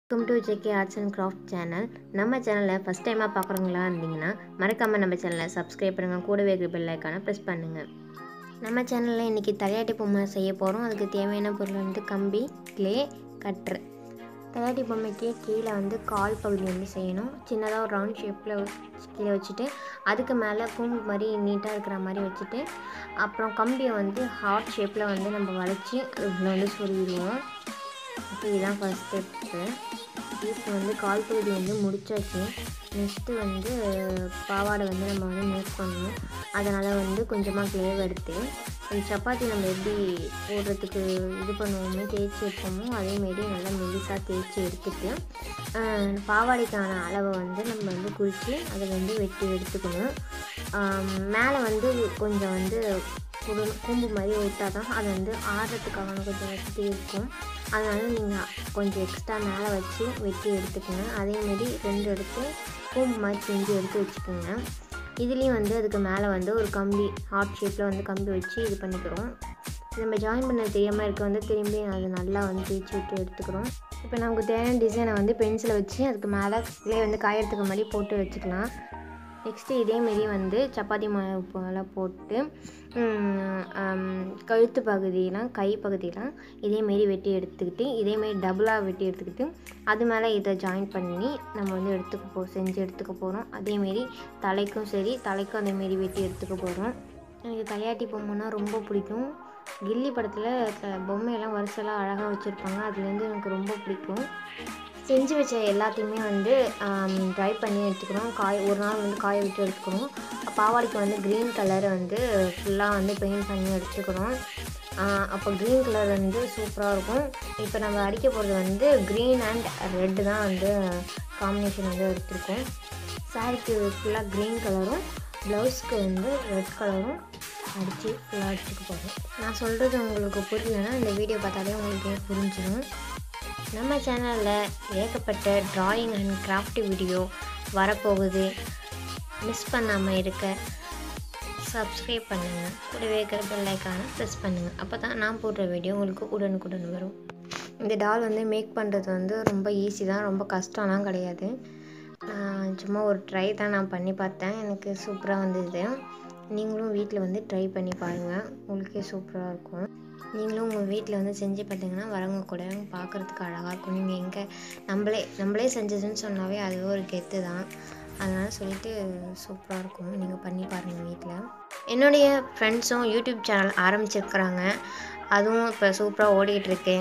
welcome to JK arts and craft channel நம்ம சேனலில் first டைமாக பார்க்குறவங்களா இருந்தீங்கன்னா மறக்காமல் நம்ம சேனலை சப்ஸ்கிரைப் பண்ணுங்கள் கூடவே இருக்கிற பெல் ஐக்கானை ப்ரெஸ் பண்ணுங்கள் நம்ம சேனலில் இன்றைக்கி தலையாட்டி பொம்மை செய்ய போகிறோம் அதுக்கு தேவையான பொருள் வந்து கம்பி க்ளே கட்ரு தலையாட்டி பொம்மைக்கு கீழே வந்து கால் பகுதி வந்து செய்யணும் சின்னதாக ஒரு ரவுண்ட் ஷேப்பில் கீழே வச்சுட்டு அதுக்கு மேலே கூம்பு மாதிரி நீட்டாக இருக்கிற மாதிரி வச்சுட்டு அப்புறம் கம்பியை வந்து ஹார்ட் ஷேப்பில் வந்து நம்ம வளைச்சி இதில் வந்து சொருகிடுவோம் இப்போ இதுதான் ஃபஸ்ட் ஸ்டெப்பு இப்போ வந்து கால் பகுதி வந்து முடிச்சாச்சு நெக்ஸ்ட்டு வந்து பாவாடை வந்து நம்ம வந்து மேக் பண்ணணும் அதனால் வந்து கொஞ்சமாக கிளேவ் எடுத்து இந்த சப்பாத்தி நம்ம எப்படி போடுறதுக்கு இது பண்ணுவோமோ தேய்ச்சி வைப்போமோ அதேமாரி நல்லா மெலிசாக தேய்ச்சி எடுத்துட்டு ஆஹ், பாவாடைக்கான அளவை வந்து நம்ம வந்து குறித்து அதை வந்து வெட்டி எடுத்துக்கணும் ஆம், மேலே வந்து கொஞ்சம் வந்து குடு கூம்பு மாதிரி விட்டால் தான் அது வந்து ஆடுறதுக்காக கொஞ்சம் வசதி இருக்கும் அதனால நீங்கள் கொஞ்சம் எக்ஸ்ட்ரா மேலே வச்சு வெட்டி எடுத்துக்கோங்க அதேமாரி ரெண்டு எடுத்து கூம்பு மாதிரி செஞ்சு எடுத்து வச்சுக்கோங்க இதுலேயும் வந்து அதுக்கு மேலே வந்து ஒரு கம்பி ஹார்ட் ஷேப்பில் வந்து கம்பி வச்சு இது பண்ணிக்கிறோம் நம்ம ஜாயின் பண்ண தெரியாமல் இருக்க வந்து திரும்பி அது நல்லா வந்து தேய்ச்சி விட்டு எடுத்துக்கிறோம் இப்போ நமக்கு தேவையான டிசைனை வந்து பென்சிலை வச்சு அதுக்கு மேலே கிளே வந்து காயறதுக்கு முன்னாடி போட்டு வச்சுக்கலாம் நெக்ஸ்ட்டு இதேமாரி வந்து சப்பாத்தி மாவு போல் போட்டு ம், ஆம், கழுத்து பகுதியெலாம் கை பகுதியெலாம் இதேமாரி வெட்டி எடுத்துக்கிட்டு இதேமாரி டபுளாக வெட்டி எடுத்துக்கிட்டு அது மேலே இதை ஜாயின் பண்ணி நம்ம வந்து எடுத்துக்க போ செஞ்சு எடுத்துக்க போகிறோம் அதேமாரி தலைக்கும் சரி தலைக்கும் அதேமாரி வெட்டி எடுத்துக்க போகிறோம் எனக்கு தலையாட்டி பொம்மைனா ரொம்ப பிடிக்கும் கில்லி படத்தில் க- பொம்மையெல்லாம் வரிசைலாம் அழகாக வச்சுருப்பாங்க அதுலேருந்து எனக்கு ரொம்ப பிடிக்கும் செஞ்சு வச்ச எல்லாத்தையுமே வந்து ட்ரை பண்ணி எடுத்துக்கணும் காய் ஒரு நாள் வந்து காய விட்டு எடுத்துக்கணும் பாவாடைக்கு வந்து க்ரீன் கலர் வந்து ஃபுல்லாக வந்து பெயிண்ட் பண்ணி எடுத்துக்கணும் ஆஹ் அப்போ க்ரீன் கலர் வந்து சூப்பராக இருக்கும் இப்போ நம்ம அடிக்க போகிறது வந்து க்ரீன் அண்ட் ரெட்டு தான் வந்து காம்பினேஷன் வந்து எடுத்திருக்கோம் சாரிக்கு ஃபுல்லாக க்ரீன் கலரும் ப்ளவுஸ்க்கு வந்து ரெட் கலரும் அடித்து ஃபுல்லாக அடிச்சுக்க போகிறோம் நான் சொல்கிறது உங்களுக்கு புரியலன்னா இந்த வீடியோ பார்த்தாலே உங்களுக்கு புரிஞ்சிடும் நம்ம சேனலில் ஏகப்பட்ட டிராயிங் அண்ட் கிராஃப்ட் வீடியோ வரப்போகுது மிஸ் பண்ணாமல் இருக்க சப்ஸ்கிரைப் பண்ணுங்கள் கூடவே இருக்கிற பெல் ஐக்கானை ப்ரெஸ் பண்ணுங்கள் அப்போ தான் நான் போடுற வீடியோ உங்களுக்கு உடனுக்குடன் வரும் இந்த டால் வந்து மேக் பண்ணுறது வந்து ரொம்ப ஈஸி தான் ரொம்ப கஷ்டம்லாம் கிடையாது நான் சும்மா ஒரு ட்ரை தான் நான் பண்ணி பார்த்தேன் எனக்கு சூப்பராக வந்தது நீங்களும் வீட்டில் வந்து ட்ரை பண்ணி பாருங்கள் உங்களுக்கே சூப்பராக இருக்கும் நீங்களும் உங்கள் வீட்டில் வந்து செஞ்சு பார்த்தீங்கன்னா வரவங்க கூட பார்க்குறதுக்கு அழகாக இருக்கும் நீங்கள் எங்கே நம்மளே நம்மளே செஞ்சதுன்னு சொன்னாவே அது ஒரு கெத்து தான் அதனால் சொல்லிட்டு சூப்பராக இருக்கும் நீங்கள் பண்ணி பாருங்கள் வீட்டில் என்னுடைய ஃப்ரெண்ட்ஸும் யூடியூப் சேனல் ஆரம்பிச்சிருக்கிறாங்க அதுவும் இப்போ சூப்பராக ஓடிக்கிட்டு இருக்கு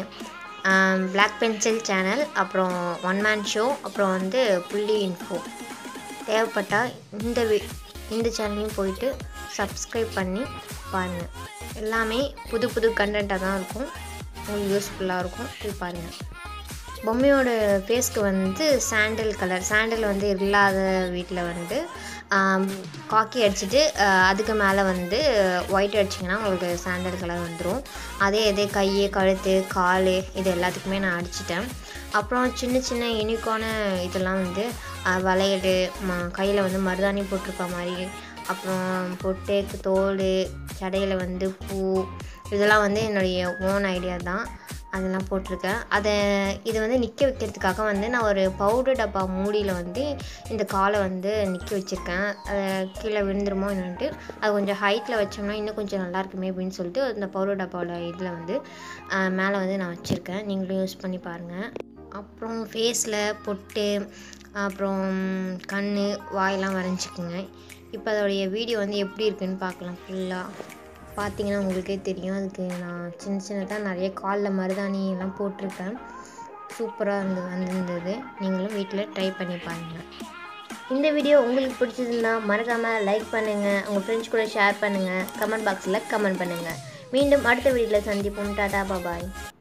பிளாக் பென்சில் சேனல் அப்புறம் ஒன் மேன் ஷோ அப்புறம் வந்து புள்ளி இன்ஃபோ தேவைப்பட்டால் இந்த வி இந்த சேனலையும் போயிட்டு சப்ஸ்கிரைப் பண்ணி பாருங்கள் எல்லாமே புது புது கண்டென்ட்டாக தான் இருக்கும் உங்களுக்கு யூஸ்ஃபுல்லாக இருக்கும் போய் பாருங்கள் பொம்மையோட ஃபேஸ்க்கு வந்து சாண்டல் கலர் சாண்டல் வந்து இல்லாத வீட்டில் வந்து ஆம், காக்கி அடிச்சுட்டு ஆஹ், அதுக்கு மேலே வந்து ஒயிட் அடிச்சிங்கன்னா உங்களுக்கு சாண்டல் கலர் வந்துடும் அதே இதே கை கழுத்து கால் இது எல்லாத்துக்குமே நான் அடிச்சிட்டேன் அப்புறம் சின்ன சின்ன யூனிக்கான இதெல்லாம் வந்து ஆஹ், வளையல் ம கையில் வந்து மருதாணி போட்டிருக்க மாதிரி அப்புறம் பொட்டு தோல் சடையில் வந்து பூ இதெல்லாம் வந்து என்னுடைய ஓன் ஐடியா தான் அதெல்லாம் போட்டிருக்கேன் அதை இதை வந்து நிற்க வைக்கிறதுக்காக வந்து நான் ஒரு பவுடர் டப்பா மூடியில் வந்து இந்த காலை வந்து நிற்க வச்சுருக்கேன் அதை கீழே விழுந்துருமோ என்னன்ட்டு அது கொஞ்சம் ஹைட்டில் வச்சோம்னா இன்னும் கொஞ்சம் நல்லா இருக்குமே அப்படின்னு சொல்லிட்டு இந்த பவுடர் டப்பாவோட இதில் வந்து ஆஹ், மேலே வந்து நான் வச்சுருக்கேன் நீங்களும் யூஸ் பண்ணி பாருங்கள் அப்புறம் ஃபேஸில் பொட்டு அப்புறம் கண் வாயெல்லாம் வரைஞ்சிக்குங்க இப்போ அதோடைய வீடியோ வந்து எப்படி இருக்குன்னு பார்க்கலாம் ஃபுல்லாக பார்த்தீங்கன்னா உங்களுக்கே தெரியும் அதுக்கு நான் சின்ன சின்னதாக நிறைய காலில் மருதாணி எல்லாம் போட்டிருக்கேன் சூப்பராக இருந்து வந்திருந்தது நீங்களும் வீட்டில் ட்ரை பண்ணி பாருங்கள் இந்த வீடியோ உங்களுக்கு பிடிச்சிருந்தா மறக்காமல் லைக் பண்ணுங்கள் உங்கள் ஃப்ரெண்ட்ஸ் கூட ஷேர் பண்ணுங்கள் கமெண்ட் பாக்ஸில் கமெண்ட் பண்ணுங்கள் மீண்டும் அடுத்த வீடியோவில் சந்திப்போம் டாடா பாபாய்